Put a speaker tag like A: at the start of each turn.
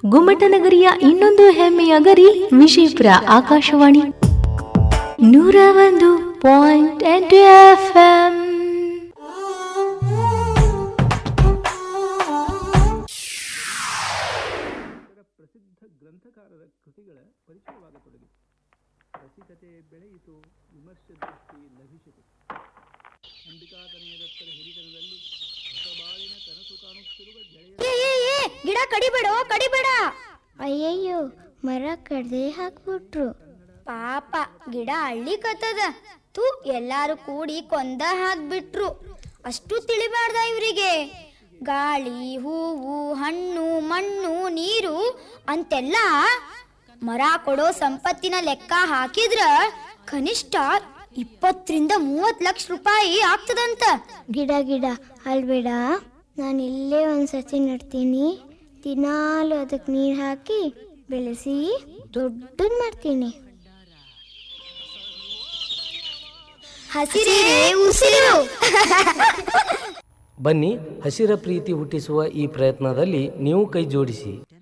A: ಗುಮ್ಮಟನಗರಿಯ ಇನ್ನೊಂದು ಹೆಮ್ಮೆಯ ಗರಿ ವಿಜಯಪುರ ಆಕಾಶವಾಣಿ ನೂರ ಒಂದು ಪಾಯಿಂಟ್ ಎಂಟು ಎಫ್ಎಂ
B: ಪ್ರಸಿದ್ಧ ಗ್ರಂಥಕಾರರ ಕೃತಿಗಳ ಪರಿಚಯವಾಗತೊಡಗಿತು ರಸಿಕತೆ ಬೆಳೆಯಿತು ವಿಮರ್ಶೆ ದೃಷ್ಟಿ ಲಭಿಸಿತು ಅಂಬಿಕಾತನಯದತ್ತರ ಹಿರಿತನದಲ್ಲಿ ಹೊಸಬಾಳಿನ ಕನಸು ಕಾಣುತ್ತಿರುವ ಗೆಳೆಯ
C: ಏ, ಏ, ಏ, ಗಿಡ ಕಡಿಬೇಡ ಕಡಿಬೇಡ ಅಯ್ಯಯ್ಯೋ ಮರ ಕಡ್ದೆ ಹಾಕ್ಬಿಟ್ರು ಪಾಪ ಗಿಡ ಅಳ್ಳಿಕತ್ತದ ತೂ ಎಲ್ಲಾರು ಕೂಡಿ ಕೊಂದ ಹಾಕ್ಬಿಟ್ರು ಅಷ್ಟು ತಿಳಿಬಾರ್ದ ಇವರಿಗೆ ಗಾಳಿ ಹೂವು ಹಣ್ಣು ಮಣ್ಣು ನೀರು ಅಂತೆಲ್ಲ ಮರ ಕೊಡೋ ಸಂಪತ್ತಿನ ಲೆಕ್ಕ ಹಾಕಿದ್ರ ಕನಿಷ್ಠ ಇಪ್ಪತ್ತರಿಂದ ಮೂವತ್ ಲಕ್ಷ ರೂಪಾಯಿ ಆಗ್ತದಂತ ಗಿಡ ಗಿಡ ಅಲ್ಬೇಡ ನಾನು ಇಲ್ಲೇ ಒಂದು ಸಸಿ ನಡ್ತೀನಿ ದಿನಾಲು ಅದಕ್ಕೆ ನೀರು ಹಾಕಿ ಬೆಳೆಸಿ ದೊಡ್ಡದು ಮಾಡ್ತೀನಿ ಹಸಿರೇ ಉಸಿರು
D: ಬನ್ನಿ ಹಸಿರ ಪ್ರೀತಿ ಹುಟ್ಟಿಸುವ ಈ ಪ್ರಯತ್ನದಲ್ಲಿ ನೀವು ಕೈ ಜೋಡಿಸಿ